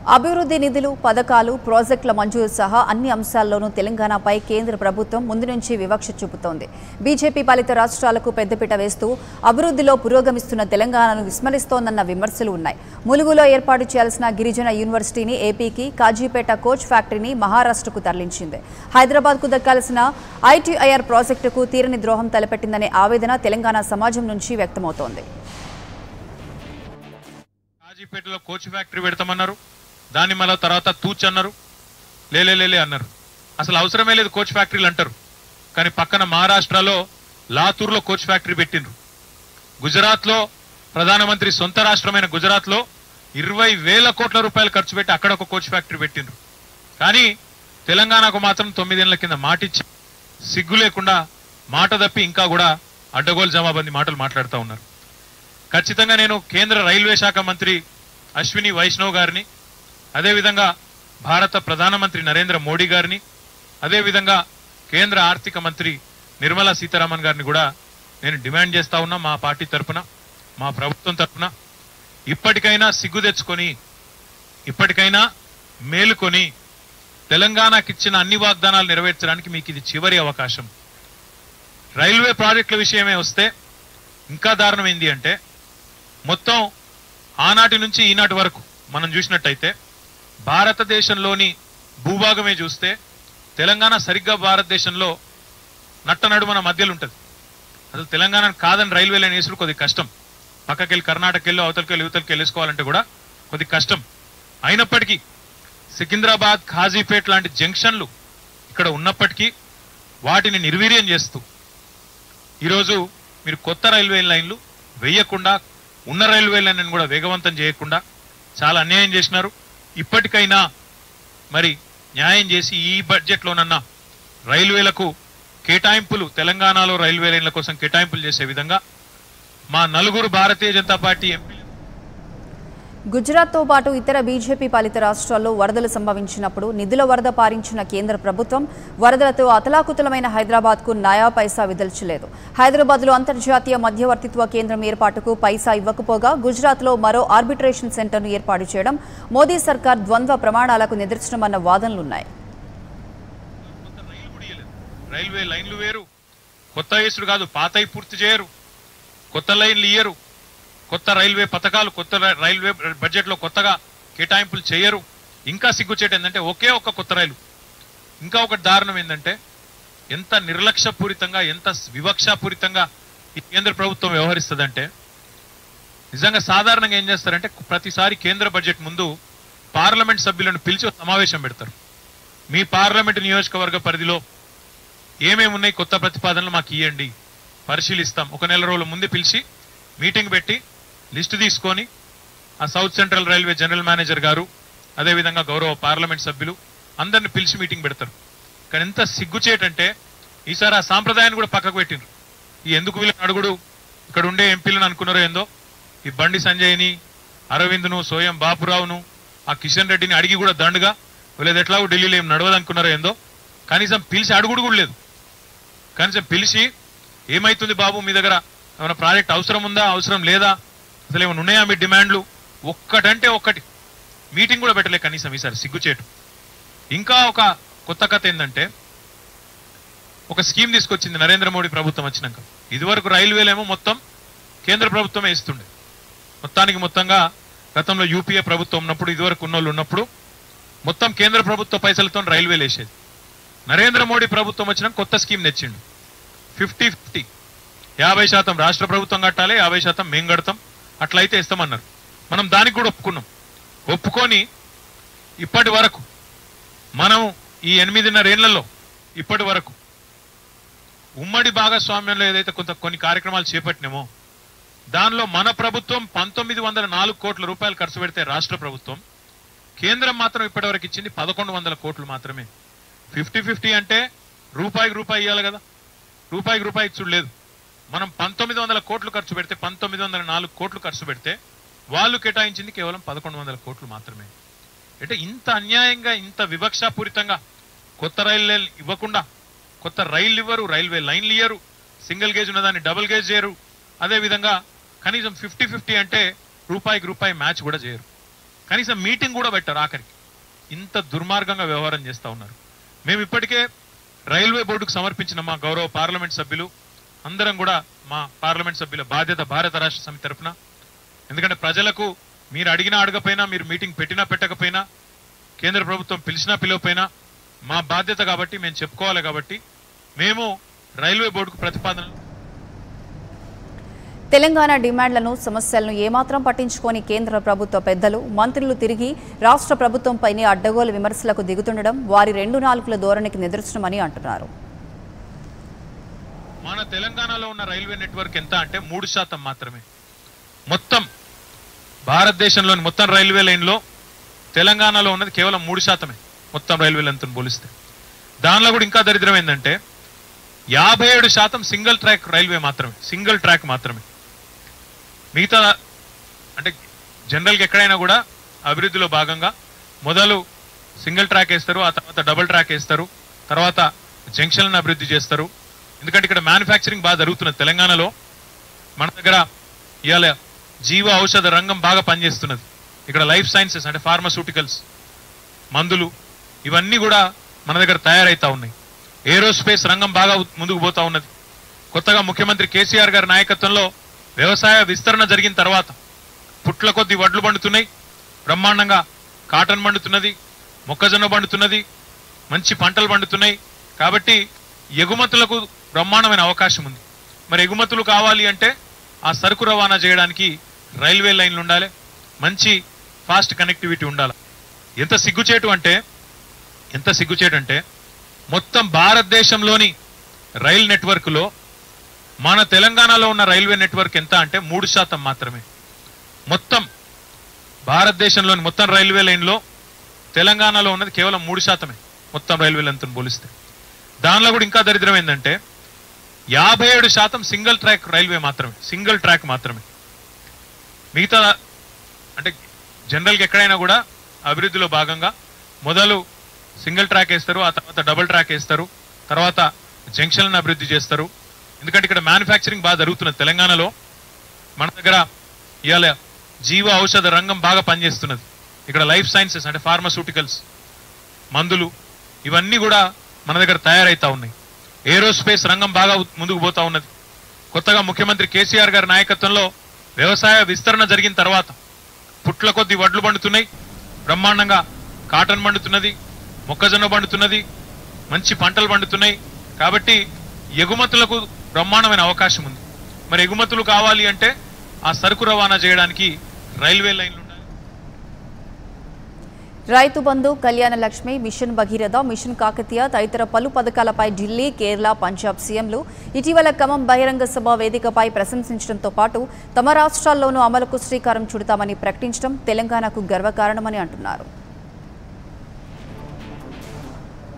అభివృద్ధి నిధులు పథకాలు ప్రాజెక్టుల మంజూరు సహా అన్ని అంశాల్లోనూ తెలంగాణపై కేంద్ర ప్రభుత్వం ముందు నుంచి వివక్ష చూపుతోంది బీజేపీ పాలిత రాష్ట్రాలకు పెద్దపీట వేస్తూ అభివృద్ధిలో పురోగమిస్తున్న తెలంగాణను విస్మరిస్తోందన్న విమర్శలు ఉన్నాయి ములుగులో ఏర్పాటు చేయాల్సిన గిరిజన యూనివర్సిటీని ఏపీకి కాజీపేట కోచ్ ఫ్యాక్టరీని మహారాష్ట్రకు తరలించింది హైదరాబాద్కు దక్కాల్సిన ఐటీఐఆర్ ప్రాజెక్టుకు తీరని ద్రోహం తలపెట్టిందనే ఆవేదన తెలంగాణ సమాజం నుంచి వ్యక్తమవుతోంది కాజీపేటలో కోచ్ ఫ్యాక్టరీ పెడతామన్నారు దాన్ని మళ్ళీ తర్వాత తూచ్ అన్నారు లేలే లేలే అన్నారు అసలు అవసరమే లేదు కోచ్ ఫ్యాక్టరీలు అంటారు కానీ పక్కన మహారాష్ట్రలో లాతూర్లో కోచ్ ఫ్యాక్టరీ పెట్టిండ్రు గుజరాత్లో ప్రధానమంత్రి సొంత రాష్ట్రమైన గుజరాత్లో ఇరవై వేల కోట్ల రూపాయలు ఖర్చు పెట్టి అక్కడ ఒక కోచ్ ఫ్యాక్టరీ పెట్టిండ్రు కానీ తెలంగాణకు మాత్రం తొమ్మిదేళ్ల కింద మాటిచ్చి సిగ్గు లేకుండా మాట తప్పి ఇంకా కూడా అడ్డగోలు జవాబంది మాటలు మాట్లాడుతూ ఉన్నారు ఖచ్చితంగా నేను కేంద్ర రైల్వే శాఖ మంత్రి అశ్విని వైష్ణవ్ గారిని అదేవిధంగా భారత ప్రధానమంత్రి నరేంద్ర మోడీ గారిని అదేవిధంగా కేంద్ర ఆర్థిక మంత్రి నిర్మలా సీతారామన్ గారిని కూడా నేను డిమాండ్ చేస్తా ఉన్నా మా పార్టీ తరపున మా ప్రభుత్వం తరపున ఇప్పటికైనా సిగ్గు తెచ్చుకొని ఇప్పటికైనా మేలుకొని తెలంగాణకి ఇచ్చిన అన్ని వాగ్దానాలు నెరవేర్చడానికి మీకు ఇది చివరి అవకాశం రైల్వే ప్రాజెక్టుల విషయమే వస్తే ఇంకా దారుణం ఏంది అంటే మొత్తం ఆనాటి నుంచి ఈనాటి వరకు మనం చూసినట్టయితే భారతదేశంలోని భూభాగమే చూస్తే తెలంగాణ సరిగ్గా భారతదేశంలో నట్ట నడుమన మధ్యలో ఉంటుంది అసలు తెలంగాణ కాదని రైల్వే లైన్ వేసుడు కొద్ది కష్టం పక్కకెళ్ళి కర్ణాటక వెళ్ళి అవతలకెళ్ళి యువతలకి వెళ్ళేసుకోవాలంటే కూడా కొద్ది కష్టం అయినప్పటికీ సికింద్రాబాద్ ఖాజీపేట్ లాంటి జంక్షన్లు ఇక్కడ ఉన్నప్పటికీ వాటిని నిర్వీర్యం చేస్తూ ఈరోజు మీరు కొత్త రైల్వే లైన్లు వేయకుండా ఉన్న రైల్వే లైన్ కూడా వేగవంతం చేయకుండా చాలా అన్యాయం చేసినారు ఇప్పటికైనా మరి న్యాయం చేసి ఈ బడ్జెట్లోనన్నా రైల్వేలకు కేటాయింపులు తెలంగాణలో రైల్వే లైన్ల కోసం కేటాయింపులు చేసే విధంగా మా నలుగురు భారతీయ జనతా పార్టీ ఎంపీలు గుజరాత్తో పాటు ఇతర బీజేపీ పాలిత రాష్ట్రాల్లో వరదలు సంభవించినప్పుడు నిధుల వరద పారించిన కేంద్ర ప్రభుత్వం వరదలతో అతలాకుతలమైన హైదరాబాద్కు నయా పైసా విదల్చలేదు హైదరాబాద్లో అంతర్జాతీయ మధ్యవర్తిత్వ కేంద్రం ఏర్పాటుకు పైసా ఇవ్వకపోగా గుజరాత్లో మరో ఆర్బిట్రేషన్ సెంటర్ను ఏర్పాటు చేయడం మోదీ సర్కార్ ద్వంద్వ ప్రమాణాలకు నిదర్శనమన్న వాదనలున్నాయి కొత్త రైలు కూడా ఇయ్యలేదు. రైల్వే లైన్లు వేరు కొత్త వేసుడు కాదు పాతయి పూర్తి చేయరు కొత్త లైన్లు ఇయ్యరు కొత్త రైల్వే పథకాలు కొత్త రై- రైల్వే బడ్జెట్ లో కొత్తగా కేటాయింపులు చేయరు ఇంకా సిగ్గుచేట ఏంటంటే ఒకే ఒక్క కొత్త రైలు ఇంకా ఒక దారుణం ఏంటంటే ఎంత నిర్లక్ష్యపూరితంగా ఎంత వివక్షాపూరితంగా ఈ కేంద్ర ప్రభుత్వం వ్యవహరిస్తుందంటే నిజంగా సాధారణంగా ఏం చేస్తారంటే ప్రతిసారి కేంద్ర బడ్జెట్ ముందు పార్లమెంట్ సభ్యులను పిలిచి ఒక సమావేశం పెడతారు మీ పార్లమెంట్ నియోజకవర్గ పరిధిలో ఏమేమి ఉన్నాయి కొత్త ప్రతిపాదనలు మాకు ఇవ్వండి పరిశీలిస్తాం ఒక నెల రోజుల ముందే పిలిచి మీటింగ్ పెట్టి లిస్టు తీసుకొని ఆ south central railway general manager గారు అదేవిధంగా గౌరవ పార్లమెంట్ సభ్యులు అందరిని పిలిచి మీటింగ్ పెడతారు కానీ ఎంత సిగ్గుచేటంటే ఈసారి ఆ సాంప్రదాయాన్ని కూడా పక్కకు పెట్టిండ్రు ఈ ఎందుకు వీళ్ళని అడుగుడు ఇక్కడ ఉండే ఎంపీలను అనుకున్నారో ఏందో ఈ బండి సంజయ్ని అరవింద్ను సోయం బాపురావును ఆ కిషన్ రెడ్డిని అడిగి కూడా దండుగా వీళ్ళది ఎట్లాగో ఢిల్లీలో ఏం నడవదనుకున్నారో ఏందో కనీసం పిలిచి అడుగుడు కూడా లేదు కనీసం పిలిచి ఏమైతుంది బాబు మీ దగ్గర ఏమైనా ప్రాజెక్ట్ అవసరం ఉందా అవసరం లేదా అసలు ఏమైనా ఉన్నాయా మీ డిమాండ్లు ఒక్కటంటే ఒక్కటి మీటింగ్ కూడా పెట్టలే కనీసం ఈసారి సిగ్గుచేటు ఇంకా ఒక కొత్త కథ ఏంటంటే ఒక స్కీమ్ తీసుకొచ్చింది నరేంద్ర మోడీ ప్రభుత్వం వచ్చినాక ఇదివరకు రైల్వేలేమో మొత్తం కేంద్ర ప్రభుత్వమే ఇస్తుండే మొత్తానికి మొత్తంగా గతంలో యూపీఏ ప్రభుత్వం ఉన్నప్పుడు ఇదివరకు ఉన్నోళ్ళు ఉన్నప్పుడు మొత్తం కేంద్ర ప్రభుత్వ పైసలతో రైల్వేలు వేసేది నరేంద్ర మోడీ ప్రభుత్వం వచ్చిన కొత్త స్కీమ్ తెచ్చిండు ఫిఫ్టీ ఫిఫ్టీ యాభై శాతం రాష్ట్ర ప్రభుత్వం కట్టాలి యాభై శాతం మేం కడతాం అట్లయితే ఇస్తామన్నారు మనం దానికి కూడా ఒప్పుకున్నాం ఒప్పుకొని ఇప్పటి వరకు మనం ఈ ఎనిమిదిన్నర ఏళ్లలో ఇప్పటి వరకు ఉమ్మడి భాగస్వామ్యంలో ఏదైతే కొంత కొన్ని కార్యక్రమాలు చేపట్టినామో దానిలో మన ప్రభుత్వం పంతొమ్మిది వందల నాలుగు కోట్ల రూపాయలు ఖర్చు పెడితే రాష్ట్ర ప్రభుత్వం కేంద్రం మాత్రం ఇప్పటివరకు ఇచ్చింది పదకొండు వందల కోట్లు మాత్రమే ఫిఫ్టీ ఫిఫ్టీ అంటే రూపాయికి రూపాయి ఇవ్వాలి కదా రూపాయికి రూపాయి ఇచ్చుడు లేదు మనం పంతొమ్మిది వందల కోట్లు ఖర్చు పెడితే పంతొమ్మిది వందల నాలుగు కోట్లు ఖర్చు పెడితే వాళ్ళు కేటాయించింది కేవలం పదకొండు వందల కోట్లు మాత్రమే అంటే ఇంత అన్యాయంగా ఇంత వివక్షాపూరితంగా కొత్త రైలు ఇవ్వకుండా కొత్త రైళ్ళు ఇవ్వరు రైల్వే లైన్లు ఇయ్యరు సింగిల్ గేజ్ ఉన్నదాన్ని డబుల్ గేజ్ చేయరు అదే విధంగా కనీసం ఫిఫ్టీ ఫిఫ్టీ అంటే రూపాయికి రూపాయి మ్యాచ్ కూడా చేయరు కనీసం మీటింగ్ కూడా పెట్టారు ఆఖరికి ఇంత దుర్మార్గంగా వ్యవహారం చేస్తూ ఉన్నారు మేము ఇప్పటికే రైల్వే బోర్డుకు సమర్పించిన మా గౌరవ పార్లమెంట్ సభ్యులు అందరం కూడా మా పార్లమెంట్ సభ్యుల బాధ్యత భారత రాష్ట్ర సమితి తరఫున ఎందుకంటే ప్రజలకు మీరు అడిగినా అడగపోయినా మీరు మీటింగ్ పెట్టినా పెట్టకపోయినా కేంద్ర ప్రభుత్వం పిలిచినా పిలవపోయినా మా బాధ్యత కాబట్టి మేము చెప్పుకోవాలి కాబట్టి మేము రైల్వే బోర్డుకు ప్రతిపాదనలు తెలంగాణ డిమాండ్లను సమస్యలను ఏమాత్రం పట్టించుకోని కేంద్ర ప్రభుత్వ పెద్దలు మంత్రులు తిరిగి రాష్ట్ర ప్రభుత్వంపైనే అడ్డగోలు విమర్శలకు దిగుతుండడం వారి రెండు నాలుగుల ధోరణికి నిదర్శనమని అంటున్నారు మన తెలంగాణలో ఉన్న రైల్వే నెట్వర్క్ ఎంత అంటే మూడు శాతం మాత్రమే మొత్తం భారతదేశంలోని మొత్తం రైల్వే లైన్లో తెలంగాణలో ఉన్నది కేవలం మూడు శాతమే మొత్తం రైల్వే లెంత్ను పోలిస్తే దానిలో కూడా ఇంకా దరిద్రం ఏంటంటే యాభై ఏడు శాతం సింగిల్ ట్రాక్ రైల్వే మాత్రమే సింగిల్ ట్రాక్ మాత్రమే మిగతా అంటే జనరల్గా ఎక్కడైనా కూడా అభివృద్ధిలో భాగంగా మొదలు సింగిల్ ట్రాక్ వేస్తారు ఆ తర్వాత డబుల్ ట్రాక్ వేస్తారు తర్వాత జంక్షన్లను అభివృద్ధి చేస్తారు ఎందుకంటే ఇక్కడ మ్యానుఫ్యాక్చరింగ్ బాగా జరుగుతున్నది తెలంగాణలో మన దగ్గర ఇవాళ జీవ ఔషధ రంగం బాగా పనిచేస్తున్నది ఇక్కడ లైఫ్ సైన్సెస్ అంటే ఫార్మస్యూటికల్స్ మందులు ఇవన్నీ కూడా మన దగ్గర తయారైతా ఉన్నాయి ఏరోస్పేస్ రంగం బాగా ముందుకు పోతా ఉన్నది కొత్తగా ముఖ్యమంత్రి కేసీఆర్ గారి నాయకత్వంలో వ్యవసాయ విస్తరణ జరిగిన తర్వాత పుట్ల కొద్ది వడ్లు పండుతున్నాయి బ్రహ్మాండంగా కాటన్ పండుతున్నది మొక్కజొన్న పండుతున్నది మంచి పంటలు పండుతున్నాయి కాబట్టి ఎగుమతులకు బ్రహ్మాండమైన అవకాశం ఉంది మరి ఎగుమతులు కావాలి అంటే ఆ సరుకు రవాణా చేయడానికి రైల్వే లైన్లు ఉండాలి మంచి ఫాస్ట్ కనెక్టివిటీ ఉండాలి ఎంత సిగ్గుచేటు అంటే ఎంత సిగ్గుచేటు అంటే మొత్తం భారతదేశంలోని రైల్ నెట్వర్క్లో మన తెలంగాణలో ఉన్న రైల్వే నెట్వర్క్ ఎంత అంటే మూడు శాతం మాత్రమే మొత్తం భారతదేశంలోని మొత్తం రైల్వే లైన్లో తెలంగాణలో ఉన్నది కేవలం మూడు శాతమే మొత్తం రైల్వే లెంత్ను పోలిస్తే దానిలో కూడా ఇంకా దరిద్రం ఏంటంటే యాభై ఏడు శాతం సింగిల్ ట్రాక్ రైల్వే మాత్రమే సింగిల్ ట్రాక్ మాత్రమే మిగతా అంటే జనరల్గా ఎక్కడైనా కూడా అభివృద్ధిలో భాగంగా మొదలు సింగిల్ ట్రాక్ వేస్తారు ఆ తర్వాత డబుల్ ట్రాక్ వేస్తారు తర్వాత జంక్షన్లను అభివృద్ధి చేస్తారు ఎందుకంటే ఇక్కడ మ్యానుఫ్యాక్చరింగ్ బాగా జరుగుతున్నది తెలంగాణలో మన దగ్గర ఇవాళ జీవ ఔషధ రంగం బాగా పనిచేస్తున్నది ఇక్కడ లైఫ్ సైన్సెస్ అంటే ఫార్మస్యూటికల్స్ మందులు ఇవన్నీ కూడా మన దగ్గర తయారైతా ఉన్నాయి ఏరోస్పేస్ రంగం బాగా ముందుకు పోతా ఉన్నది కొత్తగా ముఖ్యమంత్రి కేసీఆర్ గారి నాయకత్వంలో వ్యవసాయ విస్తరణ జరిగిన తర్వాత పుట్ల కొద్ది వడ్లు పండుతున్నాయి బ్రహ్మాండంగా కాటన్ పండుతున్నది మొక్కజొన్న పండుతున్నది మంచి పంటలు పండుతున్నాయి కాబట్టి ఎగుమతులకు బ్రహ్మాండమైన అవకాశం ఉంది మరి ఎగుమతులు కావాలి అంటే ఆ సరుకు రవాణా చేయడానికి రైల్వే లైన్లు ఉండాలి రైతు బంధు కళ్యాణ లక్ష్మి మిషన్ భగీరథ మిషన్ కాకతీయ తదితర పలు పథకాలపై ఢిల్లీ కేరళ పంజాబ్ సీఎంలు ఇటీవల ఖమ్మం బహిరంగ సభ వేదికపై ప్రశంసించడంతో పాటు తమ రాష్ట్రాల్లోనూ అమలుకు శ్రీకారం చుడతామని ప్రకటించడం తెలంగాణకు గర్వకారణమని అంటున్నారు